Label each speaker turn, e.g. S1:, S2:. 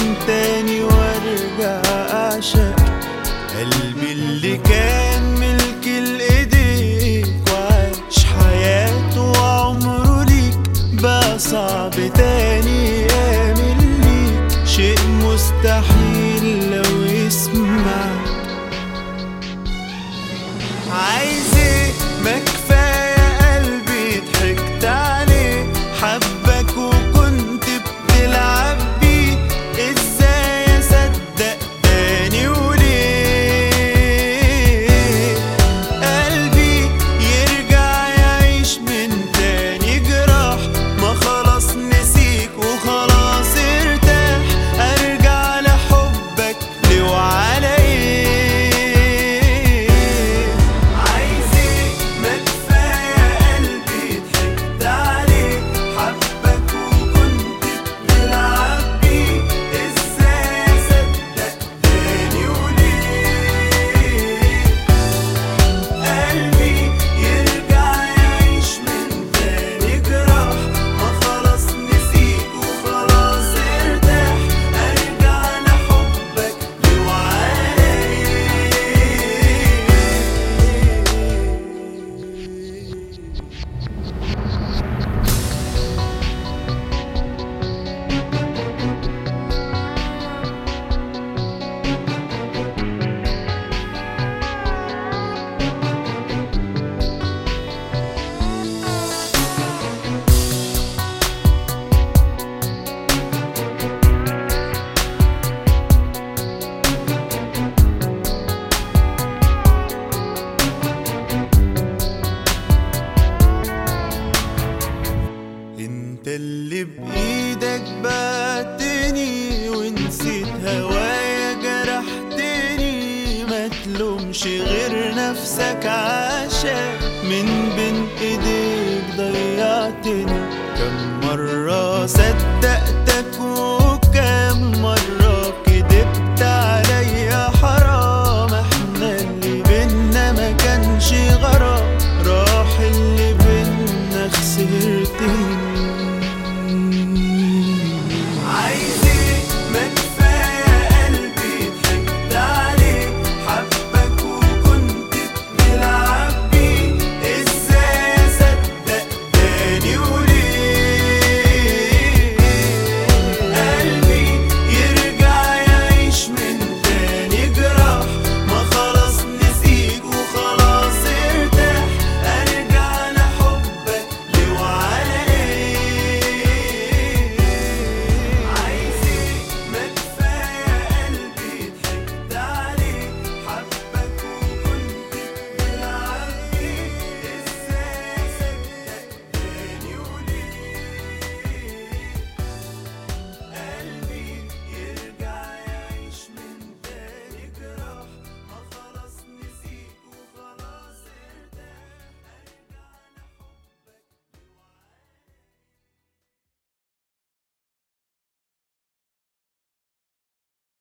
S1: من تاني وارجع اعشق قلبي اللي كان ملك الايديك وعاش حياته وعمره ليك بقى صعب تاني يامل ليك شيء مستحيل لو يسمع عايز ايه ما كفايه قلبي ضحكت عليه حبك وكنت بتلعب بيه ازاي اصدق تاني وليه قلبي يرجع يعيش من تاني جراح ما خلاص نسيك وخلاص ارتاح ارجع لحبك ليه وعلى ايه عايز ايه ما كفايه قلبي ضحكت عليه حبك وكنت بتلعب بيه ازاي اصدق تاني وليه قلبي يرجع يعيش من تاني جراح ما خلاص نسيك وخلاص ارتاح ارجع لحبك ليه وعلى انت اللي بايدك بعتني ونسيت هوايا جرحتني ما تلومش غير نفسك عشان من بين ايديك ضيعتني كم مرة صدق